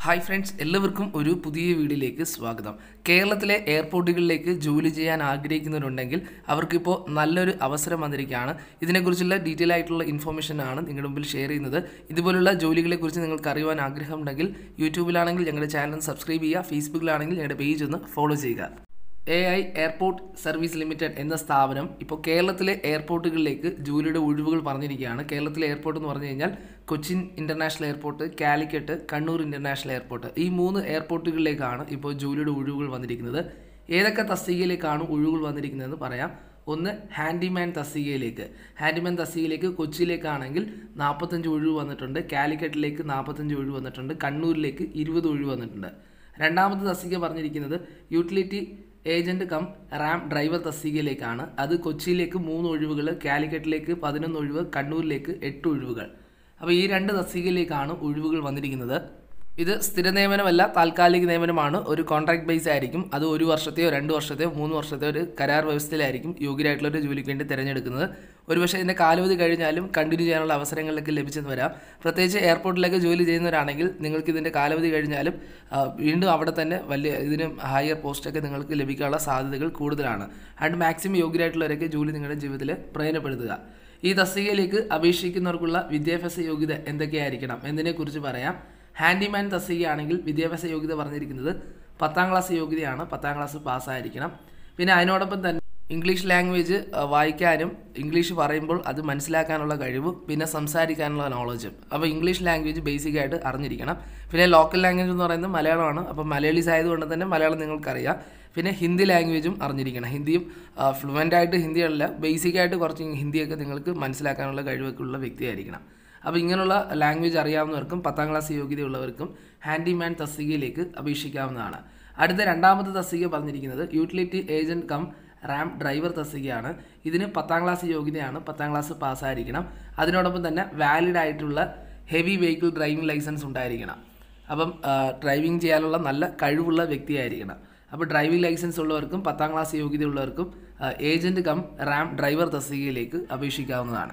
hi friends എല്ലാവർക്കും ഒരു പുതിയ വീഡിയോയിലേക്ക് സ്വാഗതം കേരളത്തിലെ എയർപോർട്ടുകളിലേക്ക് ജോലി ചെയ്യാൻ ആഗ്രഹിക്കുന്നവരുണ്ടെങ്കിൽ അവർക്കിപ്പോൾ നല്ലൊരു അവസരം വന്നിരിക്കുകയാണ് ഇതിനെക്കുറിച്ചുള്ള ഡീറ്റെയിൽ ആയിട്ടുള്ള ഇൻഫർമേഷൻ ആണ് നിങ്ങളുടെ മുമ്പിൽ ഷെയർ ചെയ്യുന്നത് ഇതുപോലുള്ള ജോലികളെക്കുറിച്ച് നിങ്ങൾക്ക് അറിയുവാൻ ആഗ്രഹമുണ്ടെങ്കിൽ യൂട്യൂബിലാണെങ്കിൽ ഞങ്ങളുടെ ചാനൽ സബ്സ്ക്രൈബ് ചെയ്യുക ഫേസ്ബുക്കിലാണെങ്കിൽ ഞങ്ങളുടെ പേജ് ഒന്ന് ഫോളോ ചെയ്യുക A I airport service limited എന്ന സ്ഥാപനം ഇപ്പോൾ കേരളത്തിലെ എയർപോർട്ടുകളിലേക്ക് ജോലിയുടെ ഒഴിവുകൾ പറഞ്ഞിരിക്കുകയാണ് കേരളത്തിലെ എയർപോർട്ട് എന്ന് പറഞ്ഞു കഴിഞ്ഞാൽ Cochin international airport Calicut Kannur international airport ഈ മൂന്ന് എയർപോർട്ടുകളിലേക്കാണ് ഇപ്പോൾ ജോലിയുടെ ഒഴിവുകൾ വന്നിരിക്കുന്നത് ഏതൊക്കെ തസ്തികയിലേക്കാണ് ഒഴിവുകൾ വന്നിരിക്കുന്നതെന്ന് പറയാം ഒന്ന് ഹാൻഡിമാൻ തസ്തികയിലേക്ക് ഹാൻഡിമാൻ തസ്തികയിലേക്ക് കൊച്ചിയിലേക്കാണെങ്കിൽ നാൽപ്പത്തഞ്ച് ഒഴിവ് വന്നിട്ടുണ്ട് കാലിക്കറ്റിലേക്ക് നാൽപ്പത്തഞ്ച് ഒഴിവ് വന്നിട്ടുണ്ട് കണ്ണൂരിലേക്ക് ഇരുപത് ഒഴിവ് വന്നിട്ടുണ്ട് രണ്ടാമത്തെ തസ്തിക പറഞ്ഞിരിക്കുന്നത് utility agent cum ramp driver തസ്തികയിലേക്കാണ് അത് കൊച്ചിയിലേക്ക് മൂന്ന് ഒഴിവുകൾ കാലിക്കറ്റിലേക്ക് പതിനൊന്ന് ഒഴിവ് കണ്ണൂരിലേക്ക് എട്ട് ഒഴിവുകൾ അപ്പോൾ ഈ രണ്ട് തസ്തികയിലേക്കാണ് ഒഴിവുകൾ വന്നിരിക്കുന്നത് ഇത് സ്ഥിര നിയമനമല്ല താൽക്കാലിക നിയമനമാണ് ഒരു കോൺട്രാക്ട് ബേസ് ആയിരിക്കും അത് ഒരു വർഷത്തെയോ രണ്ട് വർഷത്തെയോ മൂന്ന് വർഷത്തെയോ ഒരു കരാർ വ്യവസ്ഥയിലായിരിക്കും യോഗ്യരായിട്ടുള്ള ഒരു ജോലിക്ക് വേണ്ടി തിരഞ്ഞെടുക്കുന്നത് ഒരുപക്ഷെ ഇതിൻ്റെ കാലാവധി കഴിഞ്ഞാലും കണ്ടിന്യൂ ചെയ്യാനുള്ള അവസരങ്ങളിലൊക്കെ ലഭിച്ചെന്ന് വരാം പ്രത്യേകിച്ച് എയർപോർട്ടിലൊക്കെ ജോലി ചെയ്യുന്നവരാണെങ്കിൽ നിങ്ങൾക്ക് ഇതിൻ്റെ കാലാവധി കഴിഞ്ഞാലും ആ, വീണ്ടും അവിടെ തന്നെ വലിയ ഇതിന് ഹയർ പോസ്റ്റൊക്കെ നിങ്ങൾക്ക് ലഭിക്കാനുള്ള സാധ്യതകൾ കൂടുതലാണ് അതുകൊണ്ട് മാക്സിമം യോഗ്യരായിട്ടുള്ളവരൊക്കെ ജോലി നിങ്ങളുടെ ജീവിതത്തിൽ പ്രയോജനപ്പെടുത്തുക ഈ തസ്തികയിലേക്ക് അപേക്ഷിക്കുന്നവർക്കുള്ള വിദ്യാഭ്യാസ യോഗ്യത എന്തൊക്കെയായിരിക്കണം എന്നതിനെക്കുറിച്ച് പറയാം ഹാൻഡിമാൻ തസ്തികയാണെങ്കിൽ വിദ്യാഭ്യാസ യോഗ്യത പറഞ്ഞിരിക്കുന്നത് പത്താം ക്ലാസ് യോഗ്യതയാണ് പത്താം ക്ലാസ് പാസ്സായിരിക്കണം പിന്നെ അതിനോടൊപ്പം തന്നെ ഇംഗ്ലീഷ് ലാംഗ്വേജ് അഹ്, വായിക്കാനും ഇംഗ്ലീഷ് പറയുമ്പോൾ അത് മനസ്സിലാക്കാനുള്ള കഴിവും പിന്നെ സംസാരിക്കാനുള്ള നോളജും അപ്പോൾ ഇംഗ്ലീഷ് ലാംഗ്വേജ് ബേസിക് ആയിട്ട് അറിഞ്ഞിരിക്കണം പിന്നെ ലോക്കൽ ലാംഗ്വേജ് എന്ന് പറയുന്നത് മലയാളമാണ് അപ്പോൾ മലയാളീസ് ആയതുകൊണ്ട് തന്നെ മലയാളം നിങ്ങൾക്കറിയാം പിന്നെ ഹിന്ദി ലാംഗ്വേജും അറിഞ്ഞിരിക്കണം ഹിന്ദിയും ഫ്ലുവൻ്റ് ആയിട്ട് ഹിന്ദി അല്ല ബേസിക് ആയിട്ട് കുറച്ച് ഹിന്ദിയൊക്കെ നിങ്ങൾക്ക് മനസ്സിലാക്കാനുള്ള കഴിവൊക്കെ ഉള്ള വ്യക്തിയായിരിക്കണം അപ്പോൾ ഇങ്ങനെയുള്ള ലാംഗ്വേജ് അറിയാവുന്നവർക്കും പത്താം ക്ലാസ് യോഗ്യതയുള്ളവർക്കും ഹാൻഡിമാൻ തസ്തികയിലേക്ക് അപേക്ഷിക്കാവുന്നതാണ് അടുത്ത രണ്ടാമത്തെ തസ്തിക പറഞ്ഞിരിക്കുന്നത് utility agent cum ramp driver തസ്തികയാണ് ഇതിന് പത്താം ക്ലാസ് യോഗ്യതയാണ് പത്താം ക്ലാസ് പാസ്സായിരിക്കണം അതിനോടൊപ്പം തന്നെ വാലിഡ് ആയിട്ടുള്ള ഹെവി വെഹിക്കിൾ ഡ്രൈവിംഗ് ലൈസൻസ് ഉണ്ടായിരിക്കണം അപ്പം ഡ്രൈവിംഗ് ചെയ്യാനുള്ള നല്ല കഴിവുള്ള വ്യക്തിയായിരിക്കണം അപ്പോൾ ഡ്രൈവിംഗ് ലൈസൻസ് ഉള്ളവർക്കും പത്താം ക്ലാസ് യോഗ്യതയുള്ളവർക്കും ഏജന്റ് കം റാം ഡ്രൈവർ തസ്തികയിലേക്ക് അപേക്ഷിക്കാവുന്നതാണ്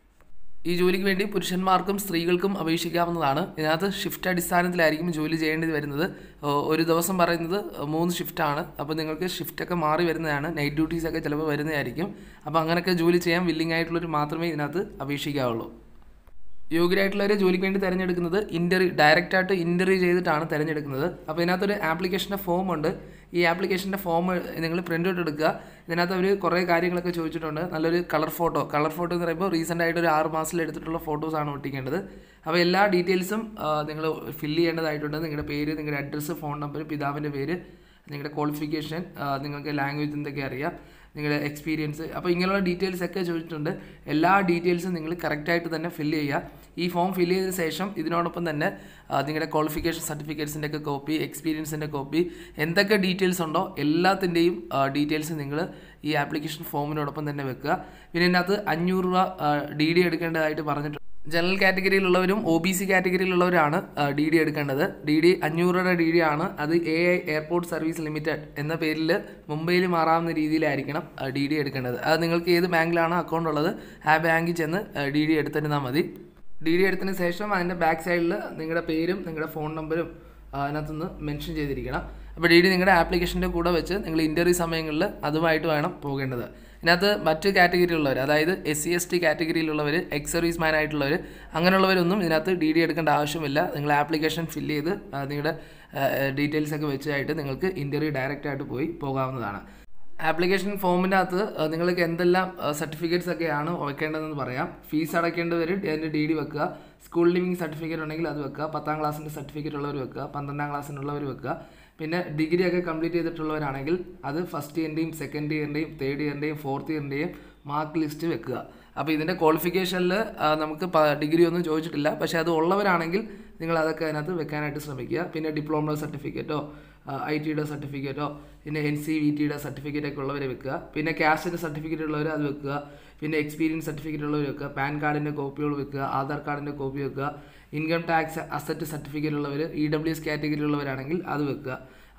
ഈ ജോലിക്ക് വേണ്ടി പുരുഷന്മാർക്കും സ്ത്രീകൾക്കും അപേക്ഷിക്കാവുന്നതാണ് ഇതിനകത്ത് ഷിഫ്റ്റ് അടിസ്ഥാനത്തിലായിരിക്കും ജോലി ചെയ്യേണ്ടി വരുന്നത് ഓ, ഒരു ദിവസം പറയുന്നത് മൂന്ന് ഷിഫ്റ്റാണ് അപ്പോൾ നിങ്ങൾക്ക് ഷിഫ്റ്റൊക്കെ മാറി വരുന്നതാണ് നൈറ്റ് ഡ്യൂട്ടീസൊക്കെ ചിലപ്പോൾ വരുന്നതായിരിക്കും അപ്പോൾ അങ്ങനെയൊക്കെ ജോലി ചെയ്യാൻ വില്ലിംഗ് ആയിട്ടുള്ളവർ മാത്രമേ ഇതിനകത്ത് അപേക്ഷിക്കാവുള്ളൂ യോഗ്യരായിട്ടുള്ളവരെ ജോലിക്ക് വേണ്ടി തിരഞ്ഞെടുക്കുന്നത് ഇൻ്റർവ്യൂ ഡയറക്റ്റായിട്ട് ഇൻ്റർവ്യൂ ചെയ്തിട്ടാണ് തിരഞ്ഞെടുക്കുന്നത് അപ്പോൾ ഇതിനകത്തൊരു ആപ്ലിക്കേഷൻ്റെ ഫോം ഉണ്ട് ഈ ആപ്ലിക്കേഷൻ്റെ ഫോം നിങ്ങൾ പ്രിൻ്റ് ഔട്ട് എടുക്കുക ഇതിനകത്ത് അവർ കുറേ കാര്യങ്ങളൊക്കെ ചോദിച്ചിട്ടുണ്ട് നല്ലൊരു കളർ ഫോട്ടോ കളർ ഫോട്ടോ എന്ന് പറയുമ്പോൾ റീസെൻ്റ് ആയിട്ട് ഒരു ആറ് മാസത്തിൽ എടുത്തിട്ടുള്ള ഫോട്ടോസാണ് ഒട്ടിക്കേണ്ടത് അപ്പോൾ എല്ലാ ഡീറ്റെയിൽസും നിങ്ങൾ ഫില്ല് ചെയ്യേണ്ടതായിട്ടുണ്ട് നിങ്ങളുടെ പേര് നിങ്ങളുടെ അഡ്രസ്സ് ഫോൺ നമ്പർ പിതാവിൻ്റെ പേര് നിങ്ങളുടെ ക്വാളിഫിക്കേഷൻ നിങ്ങൾക്ക് ലാംഗ്വേജ് എന്തൊക്കെ അറിയാം നിങ്ങളുടെ എക്സ്പീരിയൻസ് അപ്പോൾ ഇങ്ങനെയുള്ള ഡീറ്റെയിൽസ് ഒക്കെ ചോദിച്ചിട്ടുണ്ട് എല്ലാ ഡീറ്റെയിൽസും നിങ്ങൾ കറക്റ്റായിട്ട് തന്നെ ഫില്ല് ചെയ്യുക ഈ ഫോം ഫില്ല് ചെയ്തതിന് ശേഷം ഇതിനോടൊപ്പം തന്നെ ആ, നിങ്ങളുടെ ക്വാളിഫിക്കേഷൻ സർട്ടിഫിക്കറ്റ്സിൻ്റെ ഒക്കെ കോപ്പി എക്സ്പീരിയൻസിൻ്റെ കോപ്പി എന്തൊക്കെ ഡീറ്റെയിൽസ് ഉണ്ടോ എല്ലാത്തിൻ്റെയും ഡീറ്റെയിൽസ് നിങ്ങൾ ഈ ആപ്ലിക്കേഷൻ ഫോമിനോടൊപ്പം തന്നെ വെക്കുക പിന്നെ ഇതിനകത്ത് അഞ്ഞൂറ് രൂപ ഡി ഡി എടുക്കേണ്ടതായിട്ട് പറഞ്ഞിട്ടുണ്ട് ജനറൽ കാറ്റഗറിയിലുള്ളവരും ഒ ബി സി കാറ്റഗറിയിലുള്ളവരാണ് ഡി ഡി എടുക്കേണ്ടത് ഡി ഡി അഞ്ഞൂറുടെ ഡി ഡി ആണ് അത് A I airport service limited എന്ന പേരിൽ മുംബൈയിൽ മാറാവുന്ന രീതിയിലായിരിക്കണം ഡി ഡി എടുക്കേണ്ടത് അത് നിങ്ങൾക്ക് ഏത് ബാങ്കിലാണ് അക്കൗണ്ട് ഉള്ളത് ആ ബാങ്കിൽ ചെന്ന് ഡി ഡി എടുത്തിരുന്നാൽ മതി ഡി ഡി എടുത്തതിന് ശേഷം അതിൻ്റെ ബാക്ക് സൈഡിൽ നിങ്ങളുടെ പേരും നിങ്ങളുടെ ഫോൺ നമ്പരും അതിനകത്തുനിന്ന് മെൻഷൻ ചെയ്തിരിക്കണം അപ്പോൾ ഡി ഡി നിങ്ങളുടെ ആപ്ലിക്കേഷൻ്റെ കൂടെ വെച്ച് നിങ്ങൾ ഇൻ്റർവ്യൂ സമയങ്ങളിൽ അതുമായിട്ട് വേണം പോകേണ്ടത് ഇതിനകത്ത് മറ്റ് കാറ്റഗറിയിലുള്ളവർ അതായത് എസ് സി എസ് ടി കാറ്റഗറിയിലുള്ളവർ എക്സ് സർവീസ് മാൻ ആയിട്ടുള്ളവർ അങ്ങനെയുള്ളവരൊന്നും ഇതിനകത്ത് ഡി ഡി എടുക്കേണ്ട ആവശ്യമില്ല നിങ്ങൾ ആപ്ലിക്കേഷൻ ഫില്ല് ചെയ്ത് ആ, നിങ്ങളുടെ ഡീറ്റെയിൽസ് ഒക്കെ വെച്ചായിട്ട് നിങ്ങൾക്ക് ഇൻ്റർവ്യൂ ഡയറക്റ്റ് ആയിട്ട് പോയി പോകാവുന്നതാണ് ആപ്ലിക്കേഷൻ ഫോമിൻ്റെ അകത്ത് ആ, നിങ്ങൾക്ക് എന്തെല്ലാം സർട്ടിഫിക്കറ്റ്സ് ഒക്കെയാണ് വെക്കേണ്ടതെന്ന് പറയാം ഫീസ് അടയ്ക്കേണ്ടവർ അതിൻ്റെ ഡി ഡി വെക്കുക സ്കൂൾ ലിവിങ് സർട്ടിഫിക്കറ്റ് ഉണ്ടെങ്കിൽ അത് വെക്കുക പത്താം ക്ലാസ്സിൻ്റെ സർട്ടിഫിക്കറ്റ് ഉള്ളവർ വെക്കുക പന്ത്രണ്ടാം ക്ലാസ്സിനുള്ളവർ വെക്കുക പിന്നെ ഡിഗ്രി ഒക്കെ കംപ്ലീറ്റ് ചെയ്തിട്ടുള്ളവരാണെങ്കിൽ അത് ഫസ്റ്റ് ഇയറിൻ്റെയും സെക്കൻഡ് ഇയറിൻ്റെയും തേർഡ് ഇയറിൻ്റെയും ഫോർത്ത് ഇയറിൻ്റെയും മാർക്ക് ലിസ്റ്റ് വെക്കുക അപ്പോൾ ഇതിൻ്റെ ക്വാളിഫിക്കേഷനിൽ നമുക്ക് ഡിഗ്രി ഒന്നും ചോദിച്ചിട്ടില്ല പക്ഷേ അത് ഉള്ളവരാണെങ്കിൽ നിങ്ങൾ അതൊക്കെ അതിനകത്ത് വെക്കാനായിട്ട് ശ്രമിക്കുക പിന്നെ ഡിപ്ലോമ സർട്ടിഫിക്കറ്റോ ഐ ടിയുടെ സർട്ടിഫിക്കറ്റോ പിന്നെ എൻ സി വി ടിയുടെ സർട്ടിഫിക്കറ്റ് ഒക്കെ ഉള്ളവരെ വെക്കുക പിന്നെ ക്യാഷിൻ്റെ സർട്ടിഫിക്കറ്റ് ഉള്ളവർ അത് വെക്കുക പിന്നെ എക്സ്പീരിയൻസ് സർട്ടിഫിക്കറ്റ് ഉള്ളവർ വെക്കുക പാൻ കാർഡിൻ്റെ കോപ്പികൾ വെക്കുക ആധാർ കാർഡിൻ്റെ കോപ്പി വെക്കുക ഇൻകം ടാക്സ് അസറ്റ് സർട്ടിഫിക്കറ്റ് ഉള്ളവർ ഇ ഡബ്ല്യു എസ് കാറ്റഗറി ഉള്ളവരാണെങ്കിൽ അത് വെക്കുക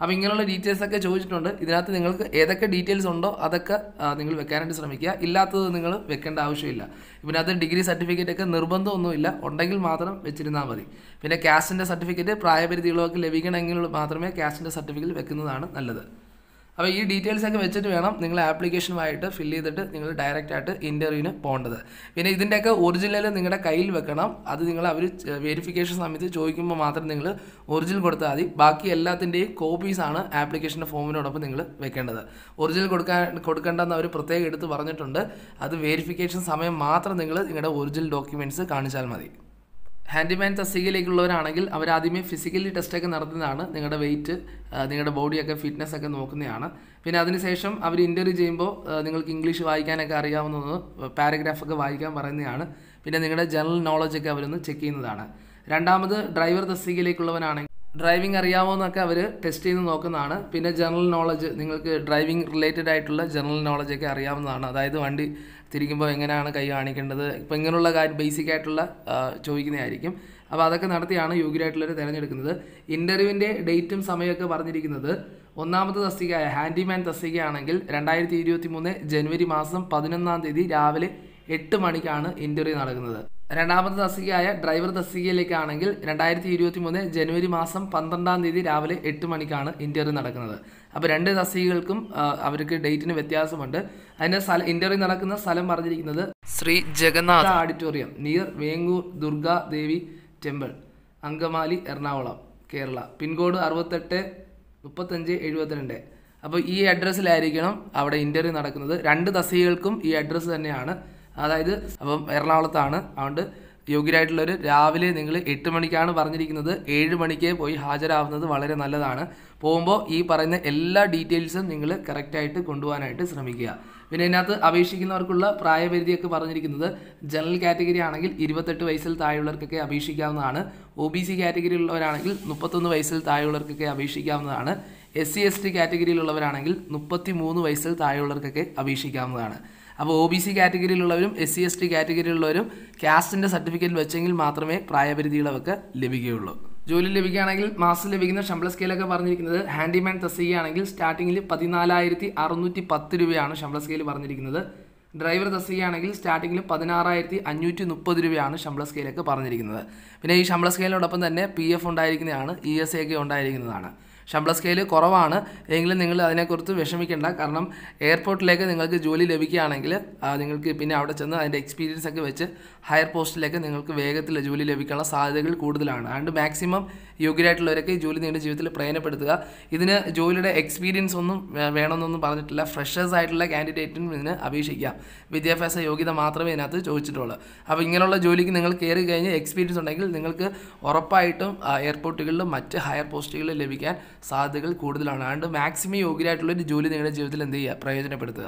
അപ്പോൾ ഇങ്ങനെയുള്ള ഡീറ്റെയിൽസ് ഒക്കെ ചോദിച്ചിട്ടുണ്ട് ഇതിനകത്ത് നിങ്ങൾക്ക് ഏതൊക്കെ ഡീറ്റെയിൽസ് ഉണ്ടോ അതൊക്കെ ആ, നിങ്ങൾ വെക്കാനായിട്ട് ശ്രമിക്കുക ഇല്ലാത്തത് നിങ്ങൾ വെക്കേണ്ട ആവശ്യമില്ല ഇതിനകത്ത് ഡിഗ്രി സർട്ടിഫിക്കറ്റ് ഒക്കെ നിർബന്ധമൊന്നുമില്ല ഉണ്ടെങ്കിൽ മാത്രം വെച്ചിരുന്നാൽ മതി പിന്നെ കാസ്റ്റിൻ്റെ സർട്ടിഫിക്കറ്റ് പ്രായപരിധികളൊക്കെ ലഭിക്കണമെങ്കിൽ മാത്രമേ കാസ്റ്റിൻ്റെ സർട്ടിഫിക്കറ്റ് വെക്കുന്നതാണ് നല്ലത് അപ്പോൾ ഈ ഡീറ്റെയിൽസ് ഒക്കെ വെച്ചിട്ട് വേണം നിങ്ങൾ ആപ്ലിക്കേഷനുമായിട്ട് ഫില്ല് ചെയ്തിട്ട് നിങ്ങൾ ഡയറക്റ്റ് ആയിട്ട് ഇൻ്റർവ്യൂവിന് പോകേണ്ടത് പിന്നെ ഇതിൻ്റെയൊക്കെ ഒറിജിനൽ നിങ്ങളുടെ കയ്യിൽ വെക്കണം അത് നിങ്ങൾ അവർ വെരിഫിക്കേഷൻ സമയത്ത് ചോദിക്കുമ്പോൾ മാത്രം നിങ്ങൾ ഒറിജിനൽ കൊടുത്താൽ മതി ബാക്കി എല്ലാത്തിൻ്റെയും കോപ്പീസാണ് ആപ്ലിക്കേഷൻ്റെ ഫോമിനോടൊപ്പം നിങ്ങൾ വെക്കേണ്ടത് ഒറിജിനൽ കൊടുക്കാൻ കൊടുക്കേണ്ടെന്ന് അവർ പ്രത്യേകം എടുത്ത് പറഞ്ഞിട്ടുണ്ട് അത് വെരിഫിക്കേഷൻ സമയം മാത്രം നിങ്ങൾ നിങ്ങളുടെ ഒറിജിനൽ ഡോക്യുമെൻറ്റ്സ് കാണിച്ചാൽ മതി ഹാൻഡിമാൻ തസ്തികയിലേക്കുള്ളവരാണെങ്കിൽ അവർ ആദ്യമേ ഫിസിക്കലി ടെസ്റ്റൊക്കെ നടത്തുന്നതാണ് നിങ്ങളുടെ വെയിറ്റ് നിങ്ങളുടെ ബോഡിയൊക്കെ ഫിറ്റ്നസ് ഒക്കെ നോക്കുന്നതാണ് പിന്നെ അതിനുശേഷം അവർ ഇൻ്റർവ്യൂ ചെയ്യുമ്പോൾ ആ, നിങ്ങൾക്ക് ഇംഗ്ലീഷ് വായിക്കാനൊക്കെ അറിയാവുന്നത് പാരഗ്രാഫൊക്കെ വായിക്കാൻ പറയുന്നതാണ് പിന്നെ നിങ്ങളുടെ ജനറൽ നോളജൊക്കെ അവരൊന്ന് ചെക്ക് ചെയ്യുന്നതാണ് രണ്ടാമത് ഡ്രൈവർ തസ്തികയിലേക്കുള്ളവനാണെങ്കിൽ ഡ്രൈവിംഗ് അറിയാമോ എന്നൊക്കെ അവർ ടെസ്റ്റ് ചെയ്ത് നോക്കുന്നതാണ് പിന്നെ ജനറൽ നോളജ് നിങ്ങൾക്ക് ഡ്രൈവിംഗ് റിലേറ്റഡ് ആയിട്ടുള്ള ജനറൽ നോളജൊക്കെ അറിയാവുന്നതാണ് അതായത് വണ്ടി തിരിക്കുമ്പോൾ എങ്ങനെയാണ് കൈ കാണിക്കേണ്ടത് ഇപ്പം ഇങ്ങനെയുള്ള കാര്യം ബേസിക് ആയിട്ടുള്ള ആ, ചോദിക്കുന്നതായിരിക്കും അപ്പോൾ അതൊക്കെ നടത്തിയാണ് യോഗ്യരായിട്ടുള്ളവർ തിരഞ്ഞെടുക്കുന്നത് ഇൻ്റർവ്യൂവിൻ്റെ ഡേറ്റും സമയമൊക്കെ പറഞ്ഞിരിക്കുന്നത് ഒന്നാമത്തെ തസ്തികയായ ഹാൻഡിമാൻ തസ്തികയാണെങ്കിൽ രണ്ടായിരത്തി ഇരുപത്തി മൂന്ന് ജനുവരി മാസം പതിനൊന്നാം തീയതി രാവിലെ എട്ട് മണിക്കാണ് ഇൻ്റർവ്യൂ നടക്കുന്നത് രണ്ടാമത്തെ തസ്തികയായ ഡ്രൈവർ തസ്തികയിലേക്കാണെങ്കിൽ രണ്ടായിരത്തി ഇരുപത്തി മൂന്ന് ജനുവരി മാസം പന്ത്രണ്ടാം തീയതി രാവിലെ എട്ട് മണിക്കാണ് ഇൻ്റർവ്യൂ നടക്കുന്നത് അപ്പോൾ രണ്ട് തസ്തികകൾക്കും ആ, അവർക്ക് ഡേറ്റിന് വ്യത്യാസമുണ്ട് അതിൻ്റെ സ്ഥലം ഇൻ്റർവ്യൂ നടക്കുന്ന സ്ഥലം പറഞ്ഞിരിക്കുന്നത് Shri Jagannatha auditorium near Vengoor Durga Devi temple Angamaly Ernakulam Kerala pin code അറുപത്തെട്ട് മുപ്പത്തഞ്ച് എഴുപത്തിരണ്ട് അപ്പോൾ ഈ അഡ്രസ്സിലായിരിക്കണം അവിടെ ഇൻ്റർവ്യൂ നടക്കുന്നത് രണ്ട് തസ്തികകൾക്കും ഈ അഡ്രസ്സ് തന്നെയാണ് അതായത് അപ്പം എറണാകുളത്താണ് അതുകൊണ്ട് യോഗ്യരായിട്ടുള്ളവർ രാവിലെ നിങ്ങൾ എട്ട് മണിക്കാണ് പറഞ്ഞിരിക്കുന്നത് ഏഴ് മണിക്ക് പോയി ഹാജരാവുന്നത് വളരെ നല്ലതാണ് പോകുമ്പോൾ ഈ പറയുന്ന എല്ലാ ഡീറ്റെയിൽസും നിങ്ങൾ കറക്റ്റായിട്ട് കൊണ്ടുപോകാനായിട്ട് ശ്രമിക്കുക പിന്നെ ഇതിനകത്ത് അപേക്ഷിക്കുന്നവർക്കുള്ള പ്രായപരിധിയൊക്കെ പറഞ്ഞിരിക്കുന്നത് ജനറൽ കാറ്റഗറി ആണെങ്കിൽ ഇരുപത്തെട്ട് വയസ്സിൽ താഴെയുള്ളവർക്കൊക്കെ അപേക്ഷിക്കാവുന്നതാണ് ഒ ബി സി കാറ്റഗറി ഉള്ളവരാണെങ്കിൽ മുപ്പത്തൊന്ന് വയസ്സിൽ താഴെയുള്ളവർക്കൊക്കെ അപേക്ഷിക്കാവുന്നതാണ് എസ് സി എസ് ടി കാറ്റഗറിയിലുള്ളവരാണെങ്കിൽ മുപ്പത്തി മൂന്ന് വയസ്സിൽ താഴെയുള്ളവർക്കൊക്കെ അപേക്ഷിക്കാവുന്നതാണ് അപ്പോൾ ഒ ബി സി കാറ്റഗറിയിലുള്ളവരും എസ് സി എസ് ടി കാറ്റഗറിയിലുള്ളവരും കാസ്റ്റിൻ്റെ സർട്ടിഫിക്കറ്റ് വെച്ചെങ്കിൽ മാത്രമേ പ്രായപരിധികളൊക്കെ ലഭിക്കുകയുള്ളൂ ജോലി ലഭിക്കുകയാണെങ്കിൽ മാസം ലഭിക്കുന്ന ശമ്പള സ്കെയിലൊക്കെ പറഞ്ഞിരിക്കുന്നത് ഹാൻഡിമാൻ തസ്തികയാണെങ്കിൽ സ്റ്റാർട്ടിങ്ങിൽ പതിനാലായിരത്തി അറുന്നൂറ്റി പത്ത് രൂപയാണ് ശമ്പള സ്കെയിൽ പറഞ്ഞിരിക്കുന്നത് ഡ്രൈവർ തസ്തികയാണെങ്കിൽ സ്റ്റാർട്ടിങ്ങിൽ പതിനാറായിരത്തി അഞ്ഞൂറ്റി മുപ്പത് രൂപയാണ് ശമ്പള സ്കെയിലൊക്കെ പറഞ്ഞിരിക്കുന്നത് പിന്നെ ഈ ശമ്പള സ്കെയിലിനോടൊപ്പം തന്നെ പി എഫ് ഉണ്ടായിരിക്കുന്നതാണ് ഇ എസ് എ ഒക്കെ ഉണ്ടായിരിക്കുന്നതാണ് ശമ്പള സ്കെയിൽ കുറവാണ് എങ്കിലും നിങ്ങൾ അതിനെക്കുറിച്ച് വിഷമിക്കേണ്ട കാരണം എയർപോർട്ടിലേക്ക് നിങ്ങൾക്ക് ജോലി ലഭിക്കുകയാണെങ്കിൽ ആ, നിങ്ങൾക്ക് പിന്നെ അവിടെ ചെന്ന് അതിൻ്റെ എക്സ്പീരിയൻസ് ഒക്കെ വെച്ച് ഹയർ പോസ്റ്റിലേക്ക് നിങ്ങൾക്ക് വേഗത്തിൽ ജോലി ലഭിക്കാനുള്ള സാധ്യതകൾ കൂടുതലാണ് അതുകൊണ്ട് മാക്സിമം യോഗ്യരായിട്ടുള്ളവരൊക്കെ ഈ ജോലി നിങ്ങളുടെ ജീവിതത്തിൽ പ്രയോജനപ്പെടുത്തുക ഇതിന് ജോലിയുടെ എക്സ്പീരിയൻസ് ഒന്നും വേ- വേണമെന്നൊന്നും പറഞ്ഞിട്ടില്ല ഫ്രഷേഴ്സ് ആയിട്ടുള്ള കാൻഡിഡേറ്റിനും ഇതിന് അപേക്ഷിക്കാം വിദ്യാഭ്യാസ യോഗ്യത മാത്രമേ ഇതിനകത്ത് ചോദിച്ചിട്ടുള്ളൂ അപ്പോൾ ഇങ്ങനെയുള്ള ജോലിക്ക് നിങ്ങൾ കയറി കഴിഞ്ഞ് എക്സ്പീരിയൻസ് ഉണ്ടെങ്കിൽ നിങ്ങൾക്ക് ഉറപ്പായിട്ടും ആ, എയർപോർട്ടുകളിലും മറ്റ് ഹയർ പോസ്റ്റുകളിൽ ലഭിക്കാൻ സാധ്യതകൾ കൂടുതലാണ് അതുകൊണ്ട് മാക്സിമം യോഗ്യരായിട്ടുള്ള ഒരു ജോലി നിങ്ങളുടെ ജീവിതത്തിൽ എന്ത് ചെയ്യുക പ്രയോജനപ്പെടുത്തുക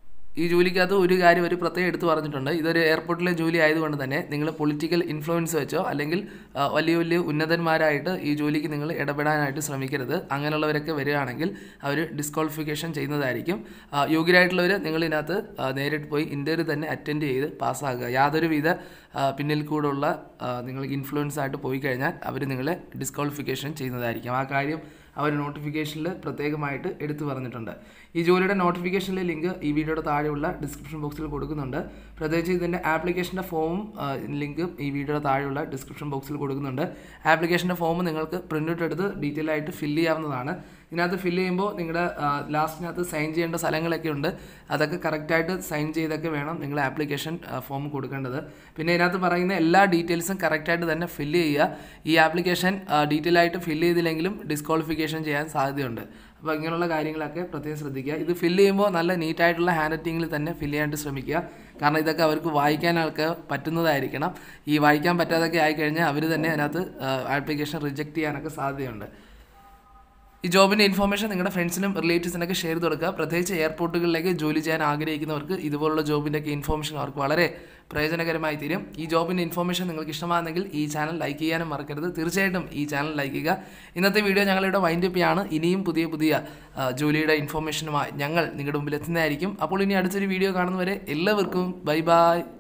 ഈ ജോലിക്കകത്ത് ഒരു കാര്യം ഒരു പ്രത്യേകം എടുത്തു പറഞ്ഞിട്ടുണ്ട് ഇതൊരു എയർപോർട്ടിലെ ജോലി ആയതുകൊണ്ട് തന്നെ നിങ്ങൾ പൊളിറ്റിക്കൽ ഇൻഫ്ലുവൻസ് വെച്ചോ അല്ലെങ്കിൽ ആ, വലിയ വലിയ ഉന്നതന്മാരായിട്ട് ഈ ജോലിക്ക് നിങ്ങൾ ഇടപെടാനായിട്ട് ശ്രമിക്കരുത് അങ്ങനെയുള്ളവരൊക്കെ വരികയാണെങ്കിൽ അവർ ഡിസ്ക്വാളിഫിക്കേഷൻ ചെയ്യുന്നതായിരിക്കും ആ, യോഗ്യരായിട്ടുള്ളവർ നിങ്ങൾ ഇതിനകത്ത് ആ, നേരിട്ട് പോയി ഇൻ്റർവ്യൂ തന്നെ അറ്റൻഡ് ചെയ്ത് പാസ്സാകുക യാതൊരുവിധ ആ, പിന്നിൽ കൂടുള്ള ആ, നിങ്ങൾ ഇൻഫ്ലുവൻസ് ആയിട്ട് പോയി കഴിഞ്ഞാൽ അവർ നിങ്ങളെ ഡിസ്ക്വാളിഫിക്കേഷൻ ചെയ്യുന്നതായിരിക്കും ആ കാര്യം അവർ നോട്ടിഫിക്കേഷനിൽ പ്രത്യേകമായിട്ട് എടുത്തു പറഞ്ഞിട്ടുണ്ട് ഈ ജോലിയുടെ നോട്ടിഫിക്കേഷനിലെ ലിങ്ക് ഈ വീഡിയോയുടെ താഴെയുള്ള ഡിസ്ക്രിപ്ഷൻ ബോക്സിൽ കൊടുക്കുന്നുണ്ട് പ്രത്യേകിച്ച് ഇതിൻ്റെ ആപ്ലിക്കേഷൻ്റെ ഫോമും ലിങ്ക് ഈ വീഡിയോയുടെ താഴെയുള്ള ഡിസ്ക്രിപ്ഷൻ ബോക്സിൽ കൊടുക്കുന്നുണ്ട് ആപ്ലിക്കേഷൻ്റെ ഫോം നിങ്ങൾക്ക് പ്രിൻ്റ് ഔട്ട് എടുത്ത് ഡീറ്റെയിൽ ആയിട്ട് ഫില്ല് ചെയ്യാവുന്നതാണ് ഇതിനകത്ത് ഫില്ല് ചെയ്യുമ്പോൾ നിങ്ങളുടെ ലാസ്റ്റിനകത്ത് സൈൻ ചെയ്യേണ്ട സ്ഥലങ്ങളൊക്കെ ഉണ്ട് അതൊക്കെ കറക്റ്റായിട്ട് സൈൻ ചെയ്തൊക്കെ വേണം നിങ്ങൾ ആപ്ലിക്കേഷൻ ഫോം കൊടുക്കേണ്ടത് പിന്നെ ഇതിനകത്ത് പറയുന്ന എല്ലാ ഡീറ്റെയിൽസും കറക്റ്റായിട്ട് തന്നെ ഫില്ല് ചെയ്യുക ഈ ആപ്ലിക്കേഷൻ ഡീറ്റെയിൽ ആയിട്ട് ഫില്ല് ചെയ്തില്ലെങ്കിലും ഡിസ്ക്വാളിഫിക്കേഷൻ ചെയ്യാൻ സാധ്യതയുണ്ട് അപ്പോൾ ഇങ്ങനെയുള്ള കാര്യങ്ങളൊക്കെ പ്രത്യേകം ശ്രദ്ധിക്കുക ഇത് ഫില്ല് ചെയ്യുമ്പോൾ നല്ല നീറ്റായിട്ടുള്ള ഹാൻഡ് റൈറ്റിങ്ങിൽ തന്നെ ഫില്ല് ചെയ്യാനായിട്ട് ശ്രമിക്കുക കാരണം ഇതൊക്കെ അവർക്ക് വായിക്കാനൊക്കെ പറ്റുന്നതായിരിക്കണം ഈ വായിക്കാൻ പറ്റാതൊക്കെ ആയിക്കഴിഞ്ഞാൽ അവർ തന്നെ അതിനകത്ത് ആപ്ലിക്കേഷൻ റിജക്റ്റ് ചെയ്യാനൊക്കെ സാധ്യതയുണ്ട് ഈ ജോബിൻ്റെ ഇൻഫർമേഷൻ നിങ്ങളുടെ ഫ്രണ്ട്സിനും റിലേറ്റീവ്സിനൊക്കെ ഷെയർ ചെയ്ത് കൊടുക്കുക പ്രത്യേകിച്ച് എയർപോർട്ടുകളിലേക്ക് ജോലി ചെയ്യാൻ ആഗ്രഹിക്കുന്നവർക്ക് ഇതുപോലുള്ള ജോബിൻ്റെ ഒക്കെ ഇൻഫർമേഷൻ അവർക്ക് വളരെ പ്രയോജനകരമായി തീരും ഈ ജോബിൻ്റെ ഇൻഫർമേഷൻ നിങ്ങൾക്ക് ഇഷ്ടമാണെങ്കിൽ ഈ ചാനൽ ലൈക്ക് ചെയ്യാനും മറക്കരുത് തീർച്ചയായിട്ടും ഈ ചാനൽ ലൈക്ക് ചെയ്യുക ഇന്നത്തെ വീഡിയോ ഞങ്ങളിവിടെ വൈൻഡ് അപ്പ് ചെയ്യാണ് ഇനിയും പുതിയ പുതിയ ആ, ജോലിയുടെ ഇൻഫർമേഷനുമായി ഞങ്ങൾ നിങ്ങളുടെ മുമ്പിൽ എത്തുന്നതായിരിക്കും അപ്പോൾ ഇനി അടുത്തൊരു വീഡിയോ കാണുന്നവരെ എല്ലാവർക്കും ബൈ ബൈ